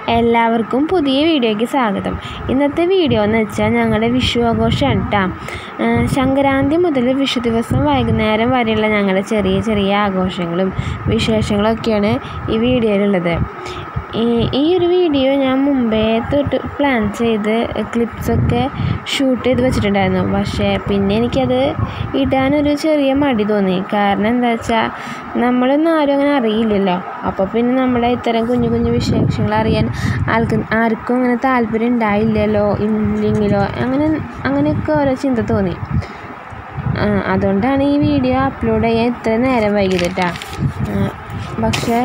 എല്ലാവർക്കും പുതിയ വീഡിയോയ്ക്ക് സ്വാഗതം ഇന്നത്തെ വീഡിയോ എന്ന് വെച്ചാൽ ഞങ്ങളുടെ വിഷു ആഘോഷമാണ് കേട്ടോ സംക്രാന്തി മുതൽ വിഷു ദിവസം വൈകുന്നേരം വരെയുള്ള ഞങ്ങളുടെ ചെറിയ ചെറിയ ആഘോഷങ്ങളും വിശേഷങ്ങളൊക്കെയാണ് ഈ വീഡിയോയിലുള്ളത് ഈ ഈ ഒരു വീഡിയോ ഞാൻ മുമ്പേ തൊട്ട് പ്ലാൻ ചെയ്ത് ക്ലിപ്സൊക്കെ ഷൂട്ട് ചെയ്ത് വെച്ചിട്ടുണ്ടായിരുന്നു പക്ഷേ പിന്നെ എനിക്കത് ഇടാനൊരു ചെറിയ മടി തോന്നി കാരണം എന്താ വെച്ചാൽ നമ്മളൊന്നും ആരും അങ്ങനെ അറിയില്ലല്ലോ അപ്പോൾ പിന്നെ നമ്മുടെ ഇത്തരം കുഞ്ഞു കുഞ്ഞു വിശേഷങ്ങൾ അറിയാൻ ആൾക്ക് ആർക്കും അങ്ങനെ താല്പര്യം ഉണ്ടായില്ലല്ലോ ഇല്ലെങ്കിലോ അങ്ങനെ അങ്ങനെയൊക്കെ ഓരോ ചിന്ത തോന്നി ആ, അതുകൊണ്ടാണ് ഈ വീഡിയോ അപ്ലോഡ് ചെയ്യാൻ ഇത്ര നേരം വൈകിയത് കേട്ടോ പക്ഷേ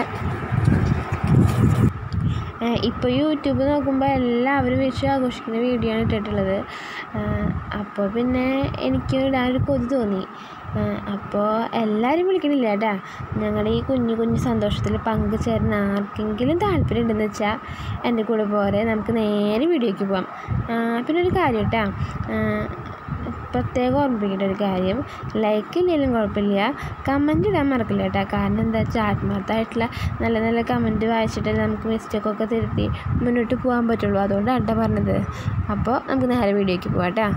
ഇപ്പോൾ യൂട്യൂബ് നോക്കുമ്പോൾ എല്ലാവരും വിഷു ആഘോഷിക്കുന്ന വീഡിയോ ആണ് ഇട്ടിട്ടുള്ളത് അപ്പോൾ പിന്നെ എനിക്ക് ഇടാനൊരു കൊതി തോന്നി അപ്പോൾ എല്ലാവരും വിളിക്കണില്ല കേട്ടാ ഞങ്ങളുടെ ഈ കുഞ്ഞു കുഞ്ഞു സന്തോഷത്തിൽ പങ്കുചേരാൻ ആർക്കെങ്കിലും താല്പര്യം ഉണ്ടെന്ന് വെച്ചാൽ എൻ്റെ കൂടെ പോരെ നമുക്ക് നേരെ വീഡിയോയ്ക്ക് പോവാം ആ, പിന്നെ ഒരു കാര്യം കേട്ടാ പ്രത്യേകം ഓർമ്മിപ്പിക്കേണ്ട ഒരു കാര്യം ലൈക്ക് ഇല്ലെങ്കിലും കുഴപ്പമില്ല കമൻറ്റ് ഇടാൻ മറക്കില്ല കേട്ടോ കാരണം എന്താ വെച്ചാൽ ആത്മാർത്ഥമായിട്ടുള്ള നല്ല നല്ല കമൻറ്റ് വായിച്ചിട്ട് നമുക്ക് മിസ്റ്റേക്കൊക്കെ തിരുത്തി മുന്നോട്ട് പോകാൻ പറ്റുള്ളൂ അതുകൊണ്ടാണ് കേട്ടോ പറഞ്ഞത് അപ്പോൾ നമുക്ക് നേരെ വീഡിയോയ്ക്ക് പോകാം കേട്ടോ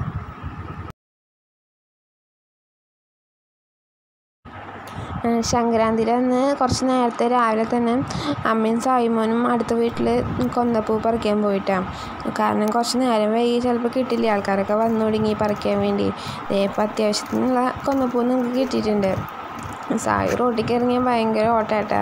സംക്രാന്തിയിൽ അന്ന് കുറച്ച് നേരത്തെ രാവിലെ തന്നെ അമ്മയും സായിമോനും അടുത്ത വീട്ടിൽ കൊന്നപ്പൂ പറിക്കാൻ പോയിട്ടാണ് കാരണം കുറച്ച് നേരം വൈകി ചിലപ്പോൾ കിട്ടില്ല ആൾക്കാരൊക്കെ വന്നു തുടങ്ങി പറിക്കാൻ വേണ്ടി ദേ ഇപ്പം അത്യാവശ്യത്തിനുള്ള കൊന്നപ്പൂ നമുക്ക് കിട്ടിയിട്ടുണ്ട് സായി റോട്ടിലേക്ക് ഇറങ്ങിയാൽ ഭയങ്കര ഓട്ടാട്ടാ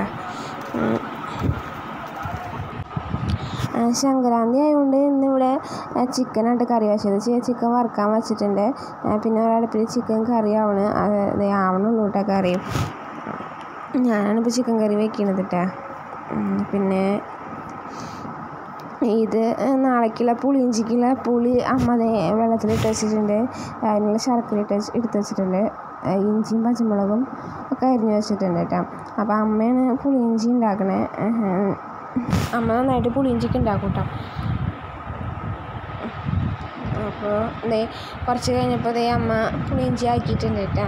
സംക്രാന്തി ആയതുകൊണ്ട് ഇന്നിവിടെ ചിക്കനായിട്ട് കറി വെച്ചത് ചിക്കൻ വറുക്കാൻ വെച്ചിട്ടുണ്ട് ആ, പിന്നെ ഒരടുപ്പിൽ ചിക്കൻ കറി ആവണ് അത് ആവണുള്ളൂ കേട്ടോ കറി ഞാനാണിപ്പോൾ ചിക്കൻ കറി വെക്കണത് കേട്ടോ പിന്നെ ഇത് നാളേക്കുള്ള പുളിയിഞ്ചിക്കുള്ള പുളി അമ്മ ദേ വെള്ളത്തിലിട്ട് വെച്ചിട്ടുണ്ട് അതിനുള്ള ശർക്കര ഇട്ട് വെച്ച് എടുത്ത് വെച്ചിട്ടുണ്ട് ആ, ഇഞ്ചിയും പച്ചമുളകും ഒക്കെ അരിഞ്ഞ് വെച്ചിട്ടുണ്ട് കേട്ടോ അപ്പോൾ അമ്മയാണ് പുളിയിഞ്ചി ഉണ്ടാക്കണേ അമ്മ നന്നായിട്ട് പുളിയിഞ്ചിക്ക് ഉണ്ടാക്കും കേട്ടോ അപ്പോൾ ദേ കുറച്ച് കഴിഞ്ഞപ്പോൾ ദേ അമ്മ പുളിയിഞ്ചി ആക്കിയിട്ടുണ്ട് കേട്ടോ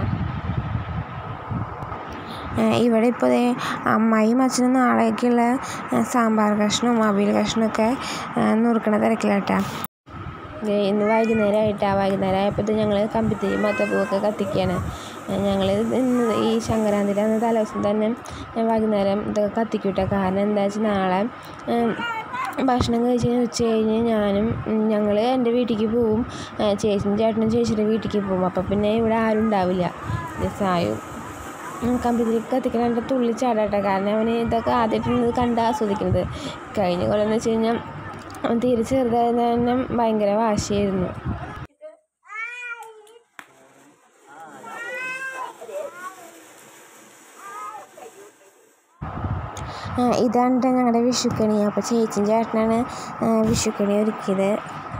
ഏഹ് ഇവിടെ ഇപ്പോൾ ദേ അമ്മായിയും അച്ഛനും നാളേക്കുള്ള ഏഹ് സാമ്പാർ കഷ്ണവും അവിയൽ കഷ്ണമൊക്കെ ഏഹ് നുറുക്കണ തിരക്കിലാട്ടാ ദേ ഇന്ന് വൈകുന്നേരമായിട്ടാ വൈകുന്നേരം ആയപ്പോൾ ഇത് ഞങ്ങൾ കമ്പിത്തിരി മത്തപ്പൂവൊക്കെ കത്തിക്കുകയാണ് ഞങ്ങൾ ഇന്ന് ഈ സംക്രാന്തിയുടെ അന്ന് തലേദിവസം തന്നെ ഏഹ് വൈകുന്നേരം ഇതൊക്കെ കത്തിക്കൂട്ടെ കാരണം എന്താ വെച്ചാൽ നാളെ ഏഹ് ഭക്ഷണം കഴിച്ച് കഴിഞ്ഞ് ഉച്ച കഴിഞ്ഞ് ഞാനും ഞങ്ങൾ എൻ്റെ വീട്ടിലേക്ക് പോവും ഏഹ് ചേച്ചിയും ചേട്ടനും ചേച്ചിയുടെ വീട്ടിലേക്ക് പോവും അപ്പോൾ പിന്നെ ഇവിടെ ആരും ഉണ്ടാവില്ല ഇത് സായും കമ്പിത്തിരി കത്തിക്കണ കണ്ട തുള്ളി ചാടാട്ടെ കാരണം അവന് ഇതൊക്കെ ആദ്യമായിട്ടാണ് ഇത് കണ്ട് ആസ്വദിക്കുന്നത് കഴിഞ്ഞ കൊല്ലം എന്ന് വെച്ച് കഴിഞ്ഞാൽ അവൻ തീരെ ചെറുതായിരുന്ന തന്നെ ഭയങ്കര വാശിയായിരുന്നു ആ, ഇതാണ് ട്ടോ ഞങ്ങളുടെ വിഷുക്കണി അപ്പോൾ ചേച്ചിയും ചേട്ടനാണ് ആ, വിഷുക്കണി ഒരുക്കിയത്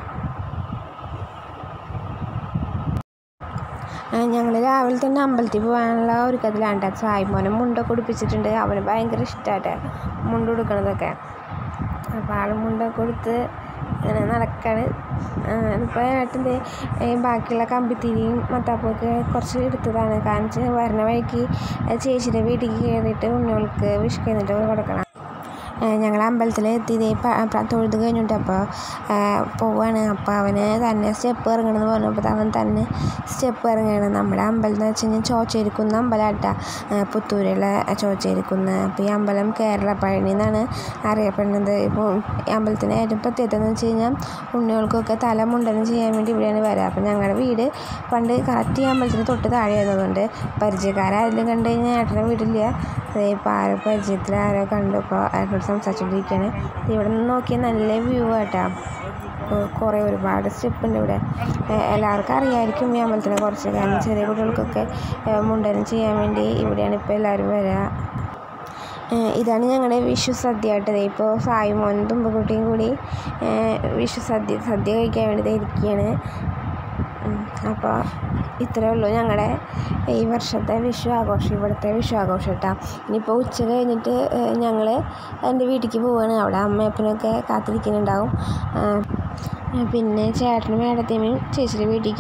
ഞങ്ങൾ രാവിലെ തന്നെ അമ്പലത്തിൽ പോകാനുള്ള ഒരുക്കത്തിലാണ് കേട്ടോ സായിമോനെ മുണ്ടൊക്കെ ഉടുപ്പിച്ചിട്ടുണ്ട് അവന് ഭയങ്കര ഇഷ്ടമാട്ടെ മുണ്ട് ഉടുക്കണതൊക്കെ അപ്പോൾ ആൾ മുണ്ടൊക്കെ കൊടുത്ത് ഇങ്ങനെ നടക്കാണ് ഇപ്പോൾ ഏട്ടൻ്റെ ബാക്കിയുള്ള കമ്പിത്തിരിയും മത്താപ്പൊക്കെ കുറച്ച് എടുത്തതാണ് കാരണം വെച്ചാൽ വരണ വഴിക്ക് ചേച്ചിയുടെ വീട്ടിലേക്ക് കയറിയിട്ട് ഉണ്ണികൾക്ക് വിഷ് കഴിഞ്ഞിട്ട് കൊടുക്കണം ഞങ്ങൾ അമ്പലത്തിൽ എത്തി ദേ പ- പ്ര- തൊഴുത് കഴിഞ്ഞിട്ട് അപ്പോൾ പോവാണ് അപ്പോൾ അവന് തന്നെ സ്റ്റെപ്പ് ഇറങ്ങണമെന്ന് പറഞ്ഞപ്പോൾ അവൻ തന്നെ സ്റ്റെപ്പ് ഇറങ്ങുകയാണ് നമ്മുടെ അമ്പലം എന്ന് വെച്ച് കഴിഞ്ഞാൽ ചോച്ചേരിക്കുന്ന അമ്പലമാട്ടാ പുത്തൂരുള്ള ചോച്ചേരിക്കുന്ന അപ്പോൾ ഈ അമ്പലം കേരള പഴനി എന്നാണ് അറിയപ്പെടുന്നത് ഇപ്പോൾ ഈ അമ്പലത്തിന് ഏറ്റവും പ്രത്യേകത എന്ന് വെച്ച് കഴിഞ്ഞാൽ ഉണ്ണികൾക്കൊക്കെ തല മുണ്ടനം ചെയ്യാൻ വേണ്ടി ഇവിടെയാണ് വരിക അപ്പോൾ ഞങ്ങളുടെ വീട് പണ്ട് കറക്റ്റ് ഈ അമ്പലത്തിന് തൊട്ട് താഴെയായതുകൊണ്ട് പരിചയക്കാരാരെങ്കിലും കണ്ടു കഴിഞ്ഞാൽ ഏട്ടനെ വീട്ടില്ല ദേ ഇപ്പോൾ ആരോ പരിചയത്തിൽ ആരോ കണ്ടു ഇപ്പോൾ ഏട്ടനോട് സംസാരിച്ചുകൊണ്ടിരിക്കുകയാണ് ഇവിടെ നിന്ന് നോക്കിയാൽ നല്ല വ്യൂ ആട്ടാ കുറേ ഒരുപാട് സ്റ്റെപ്പ് ഉണ്ട് ഇവിടെ ഏഹ് എല്ലാവർക്കും അറിയാമായിരിക്കും ഈ അമ്പലത്തിനെ കുറച്ച് കാരണം ചെറിയ കുട്ടികൾക്കൊക്കെ ഏഹ് മുണ്ടനം ചെയ്യാൻ വേണ്ടി ഇവിടെയാണ് ഇപ്പോൾ എല്ലാവരും വരിക ഏഹ് ഇതാണ് ഞങ്ങളുടെ വിഷു സദ്യ കേട്ടത് ഇപ്പോൾ സായിമോനും തുമ്പക്കുട്ടിയും കൂടി ഏഹ് വിഷു സദ്യ സദ്യ കഴിക്കാൻ വേണ്ടി ദേ ഇരിക്കുകയാണ് അപ്പോൾ ഇത്രയേ ഉള്ളൂ ഞങ്ങളുടെ ഈ വർഷത്തെ വിഷു ആഘോഷം ഇവിടുത്തെ വിഷു ആഘോഷം കേട്ടോ ഇനിയിപ്പോൾ ഉച്ച കഴിഞ്ഞിട്ട് ഞങ്ങൾ എൻ്റെ വീട്ടിലേക്ക് പോവുകയാണ് അവിടെ അമ്മയപ്പനൊക്കെ കാത്തിരിക്കുന്നുണ്ടാവും ആ, പിന്നെ ചേട്ടനും മേടത്തിയമ്മയും ചേച്ചിയുടെ വീട്ടിലേക്ക്